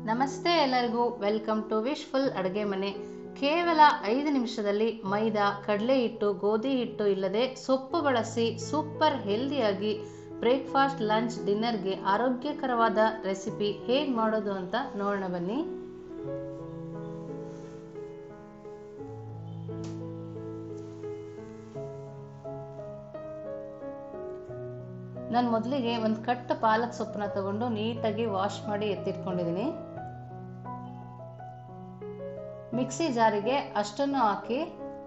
ನಮಸ್ತೆ ಎಲ್ಲರಿಗೂ welcome to wishful ಅಡುಗೆ ಮನೆ ಕೇವಲ ಐದು ನಿಮಿಷದಲ್ಲಿ ಮೈದಾ ಕಡಲೆ ಹಿಟ್ಟು ಗೋಧಿ ಹಿಟ್ಟು ಇಲ್ಲದೆ ಸೊಪ್ಪು ಬಳಸಿ ಸೂಪರ್ ಹೆಲ್ದಿಯಾಗಿ ಬ್ರೇಕ್ಫಾಸ್ಟ್ ಲಂಚ್ ಡಿನ್ನರ್ಗೆ ಆರೋಗ್ಯಕರವಾದ ರೆಸಿಪಿ ಹೇಗೆ ಮಾಡೋದು ಅಂತ ನೋಡೋಣ ಬನ್ನಿ ನಾನು ಮೊದಲಿಗೆ ಒಂದು ಕಟ್ ಪಾಲಕ್ ಸೊಪ್ಪನ್ನ ತಗೊಂಡು ನೀಟಾಗಿ ವಾಶ್ ಮಾಡಿ ಎತ್ತಿಟ್ಕೊಂಡಿದ್ದೀನಿ ಮಿಕ್ಸಿ ಜಾರಿಗೆ ಅಷ್ಟನ್ನು ಹಾಕಿ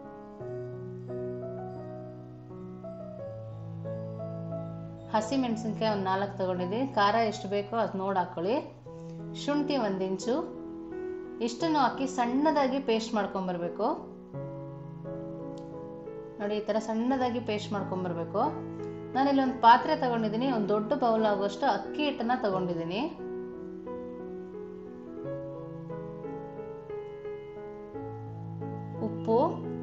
ಹಸಿ ಮೆಣಸಿನ್ಕಾಯಿ ಒಂದು ನಾಲ್ಕು ತಗೊಂಡಿದ್ದೀನಿ ಖಾರ ಎಷ್ಟು ಬೇಕೋ ಅದು ನೋಡಿ ಹಾಕೊಳ್ಳಿ ಶುಂಠಿ ಒಂದು ಇಂಚು ಇಷ್ಟನ್ನು ಹಾಕಿ ಸಣ್ಣದಾಗಿ ಪೇಸ್ಟ್ ಮಾಡ್ಕೊಂಬರ್ಬೇಕು ನೋಡಿ ಈ ಥರ ಸಣ್ಣದಾಗಿ ಪೇಸ್ಟ್ ಮಾಡ್ಕೊಂಬರ್ಬೇಕು ನಾನಿಲ್ಲಿ ಒಂದು ಪಾತ್ರೆ ತಗೊಂಡಿದ್ದೀನಿ ಒಂದು ದೊಡ್ಡ ಬೌಲ್ ಆಗುವಷ್ಟು ಅಕ್ಕಿ ಹಿಟ್ಟನ್ನ ತಗೊಂಡಿದ್ದೀನಿ ಉಪ್ಪು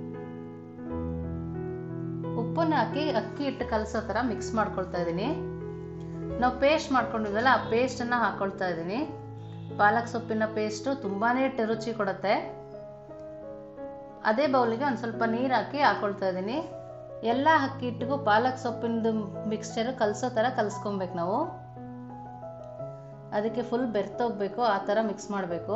ಉಪ್ಪನ್ನ ಹಾಕಿ ಅಕ್ಕಿ ಹಿಟ್ಟು ಕಲಸೋ ಥರ ಮಿಕ್ಸ್ ಮಾಡ್ಕೊಳ್ತಾ ಇದ್ದೀನಿ ನಾವು ಪೇಸ್ಟ್ ಮಾಡ್ಕೊಂಡಿದ್ವಲ್ಲ ಆ ಪೇಸ್ಟನ್ನು ಹಾಕ್ಕೊಳ್ತಾ ಇದ್ದೀನಿ ಪಾಲಕ್ ಸೊಪ್ಪಿನ ಪೇಸ್ಟು ತುಂಬಾ ರುಚಿ ಕೊಡುತ್ತೆ ಅದೇ ಬೌಲಿಗೆ ಒಂದು ಸ್ವಲ್ಪ ನೀರು ಹಾಕಿ ಹಾಕ್ಕೊಳ್ತಾ ಇದ್ದೀನಿ ಎಲ್ಲ ಅಕ್ಕಿ ಹಿಟ್ಟಿಗೂ ಪಾಲಕ್ ಸೊಪ್ಪಿನದು ಮಿಕ್ಸ್ಚರು ಕಲಸೋ ಥರ ಕಲಿಸ್ಕೊಬೇಕು ನಾವು ಅದಕ್ಕೆ ಫುಲ್ ಬೆರ್ತೋಗ್ಬೇಕು ಆ ಥರ ಮಿಕ್ಸ್ ಮಾಡಬೇಕು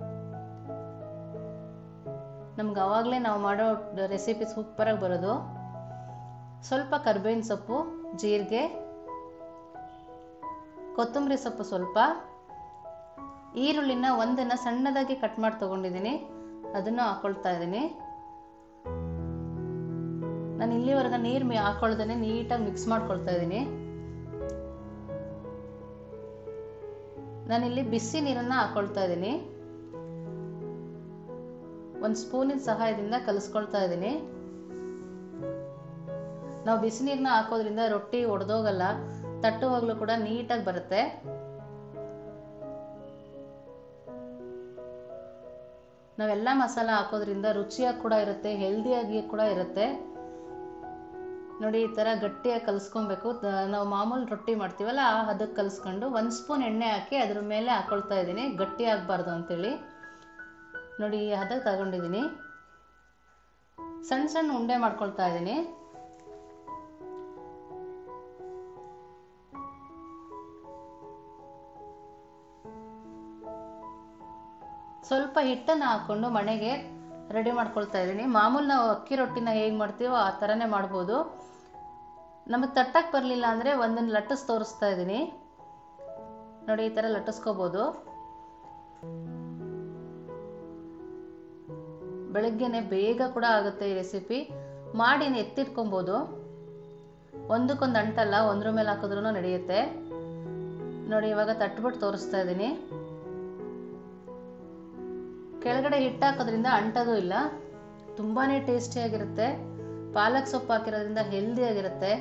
ನಮ್ಗೆ ಅವಾಗಲೇ ನಾವು ಮಾಡೋ ರೆಸಿಪಿ ಸೂಪರಾಗಿ ಬರೋದು ಸ್ವಲ್ಪ ಕರ್ಬೇವಿನ ಸೊಪ್ಪು ಜೀರಿಗೆ ಕೊತ್ತಂಬರಿ ಸೊಪ್ಪು ಸ್ವಲ್ಪ ಈರುಳ್ಳಿನ ಒಂದನ್ನು ಸಣ್ಣದಾಗಿ ಕಟ್ ಮಾಡಿ ತೊಗೊಂಡಿದ್ದೀನಿ ಅದನ್ನು ಹಾಕ್ಕೊಳ್ತಾ ಇದ್ದೀನಿ ನಾನು ಇಲ್ಲಿವರೆಗೆ ನೀರು ಮಿ ಹಾಕೊಳ್ದೇನೆ ನೀಟಾಗಿ ಮಿಕ್ಸ್ ಮಾಡ್ಕೊಳ್ತಾ ಇದ್ದೀನಿ ನಾನಿಲ್ಲಿ ಬಿಸಿ ನೀರನ್ನು ಹಾಕೊಳ್ತಾ ಇದ್ದೀನಿ ಒಂದು ಸ್ಪೂನಿನ ಸಹಾಯದಿಂದ ಕಲಿಸ್ಕೊಳ್ತಾ ಇದ್ದೀನಿ ನಾವು ಬಿಸಿ ನೀರನ್ನ ಹಾಕೋದ್ರಿಂದ ರೊಟ್ಟಿ ಒಡೆದೋಗಲ್ಲ ತಟ್ಟುವಾಗಲೂ ಕೂಡ ನೀಟಾಗಿ ಬರುತ್ತೆ ನಾವೆಲ್ಲ ಮಸಾಲ ಹಾಕೋದ್ರಿಂದ ರುಚಿಯಾಗಿ ಕೂಡ ಇರುತ್ತೆ ಹೆಲ್ದಿಯಾಗಿ ಕೂಡ ಇರುತ್ತೆ ನೋಡಿ ಈ ಥರ ಗಟ್ಟಿಯಾಗಿ ಕಲಿಸ್ಕೊಬೇಕು ನಾವು ಮಾಮೂಲು ರೊಟ್ಟಿ ಮಾಡ್ತೀವಲ್ಲ ಅದಕ್ಕೆ ಕಲಿಸ್ಕೊಂಡು ಒಂದು ಸ್ಪೂನ್ ಎಣ್ಣೆ ಹಾಕಿ ಅದ್ರ ಮೇಲೆ ಹಾಕೊಳ್ತಾ ಇದ್ದೀನಿ ಗಟ್ಟಿ ಆಗಬಾರ್ದು ಅಂತೇಳಿ ನೋಡಿ ಈ ಹದ ತಗೊಂಡಿದ್ದೀನಿ ಸಣ್ಣ ಸಣ್ಣ ಉಂಡೆ ಮಾಡ್ಕೊಳ್ತಾ ಇದ್ದೀನಿ ಸ್ವಲ್ಪ ಹಿಟ್ಟನ್ನು ಹಾಕ್ಕೊಂಡು ಮನೆಗೆ ರೆಡಿ ಮಾಡ್ಕೊಳ್ತಾ ಇದ್ದೀನಿ ಮಾಮೂಲು ನಾವು ಅಕ್ಕಿ ರೊಟ್ಟಿನ ಹೇಗೆ ಮಾಡ್ತೀವೋ ಆ ಥರನೇ ಮಾಡ್ಬೋದು ನಮಗೆ ತಟ್ಟಕ್ಕೆ ಬರಲಿಲ್ಲ ಅಂದರೆ ಒಂದನ್ನು ಲಟ್ಟಿಸ್ ತೋರಿಸ್ತಾ ಇದ್ದೀನಿ ನೋಡಿ ಈ ಥರ ಲಟ್ಟಿಸ್ಕೋಬೋದು ಬೆಳಗ್ಗೆನೆ ಬೇಗ ಕೂಡ ಆಗುತ್ತೆ ಈ ರೆಸಿಪಿ ಮಾಡಿ ಎತ್ತಿಟ್ಕೊಬೋದು ಒಂದಕ್ಕೊಂದು ಅಂಟಲ್ಲ ಒಂದ್ರ ಮೇಲೆ ಹಾಕಿದ್ರೂ ನಡೆಯುತ್ತೆ ನೋಡಿ ಇವಾಗ ತಟ್ಬಿಟ್ಟು ತೋರಿಸ್ತಾ ಇದ್ದೀನಿ ಕೆಳಗಡೆ ಹಿಟ್ಟು ಹಾಕೋದ್ರಿಂದ ಅಂಟೋದು ಇಲ್ಲ ತುಂಬಾ ಟೇಸ್ಟಿಯಾಗಿರುತ್ತೆ ಪಾಲಕ್ ಸೊಪ್ಪು ಹಾಕಿರೋದ್ರಿಂದ ಹೆಲ್ದಿಯಾಗಿರುತ್ತೆ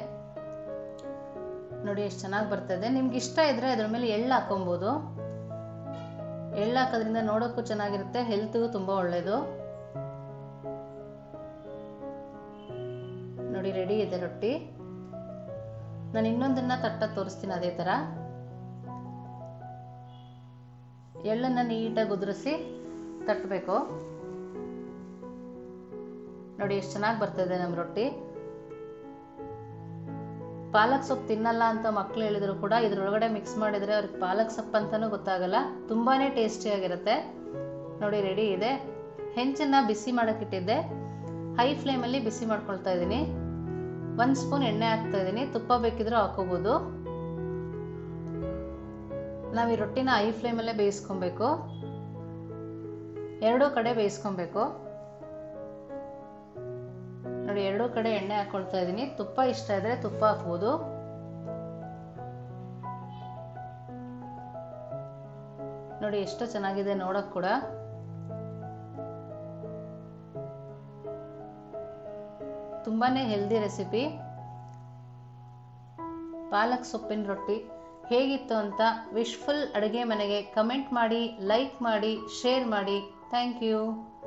ನೋಡಿ ಎಷ್ಟು ಚೆನ್ನಾಗಿ ಬರ್ತದೆ ನಿಮ್ಗೆ ಇಷ್ಟ ಇದ್ರೆ ಅದ್ರ ಮೇಲೆ ಎಳ್ಳು ಹಾಕೊಬೋದು ಎಳ್ಳು ಹಾಕೋದ್ರಿಂದ ನೋಡೋಕ್ಕೂ ಚೆನ್ನಾಗಿರುತ್ತೆ ಹೆಲ್ತ್ಗೂ ತುಂಬ ಒಳ್ಳೆಯದು ನೋಡಿ ರೆಡಿ ಇದೆ ರೊಟ್ಟಿ ನಾನು ಇನ್ನೊಂದನ್ನ ತಟ್ಟ ತೋರಿಸ್ತೀನಿ ಅದೇ ಥರ ಎಳ್ಳನ್ನು ನೀಟಾಗಿ ಉದುರಿಸಿ ತಟ್ಟಬೇಕು ನೋಡಿ ಎಷ್ಟು ಚೆನ್ನಾಗಿ ಬರ್ತದೆ ನಮ್ಮ ರೊಟ್ಟಿ ಪಾಲಕ್ ಸೊಪ್ಪು ತಿನ್ನಲ್ಲ ಅಂತ ಮಕ್ಳು ಹೇಳಿದ್ರು ಕೂಡ ಇದ್ರೊಳಗಡೆ ಮಿಕ್ಸ್ ಮಾಡಿದರೆ ಅವ್ರಿಗೆ ಪಾಲಕ್ ಸೊಪ್ಪು ಅಂತಲೂ ಗೊತ್ತಾಗಲ್ಲ ತುಂಬಾ ಟೇಸ್ಟಿಯಾಗಿರುತ್ತೆ ನೋಡಿ ರೆಡಿ ಇದೆ ಹೆಂಚನ್ನು ಬಿಸಿ ಮಾಡೋಕ್ಕಿಟ್ಟಿದ್ದೆ ಹೈ ಫ್ಲೇಮಲ್ಲಿ ಬಿಸಿ ಮಾಡ್ಕೊಳ್ತಾ ಇದ್ದೀನಿ ಒಂದು ಸ್ಪೂನ್ ಎಣ್ಣೆ ಹಾಕ್ತಾ ಇದ್ದೀನಿ ತುಪ್ಪ ಬೇಕಿದ್ರೂ ಹಾಕೋಬೋದು ನಾವು ಈ ರೊಟ್ಟಿನ ಹೈ ಫ್ಲೇಮಲ್ಲೇ ಬೇಯಿಸ್ಕೊಬೇಕು ಎರಡೂ ಕಡೆ ಬೇಯಿಸ್ಕೊಬೇಕು ನೋಡಿ ಎರಡೂ ಕಡೆ ಎಣ್ಣೆ ಹಾಕೊಳ್ತಾ ಇದ್ದೀನಿ ತುಪ್ಪ ಇಷ್ಟ ಇದ್ರೆ ತುಪ್ಪ ಹಾಕ್ಬೋದು ನೋಡಿ ಎಷ್ಟು ಚೆನ್ನಾಗಿದೆ ನೋಡಕ್ ಕೂಡ ತುಂಬಾನೇ ಹೆಲ್ದಿ ರೆಸಿಪಿ ಪಾಲಕ್ ಸೊಪ್ಪಿನ ರೊಟ್ಟಿ ಹೇಗಿತ್ತು ಅಂತ ವಿಶ್ಫುಲ್ ಅಡುಗೆ ಮನೆಗೆ ಕಮೆಂಟ್ ಮಾಡಿ ಲೈಕ್ ಮಾಡಿ ಶೇರ್ ಮಾಡಿ ಥ್ಯಾಂಕ್ ಯು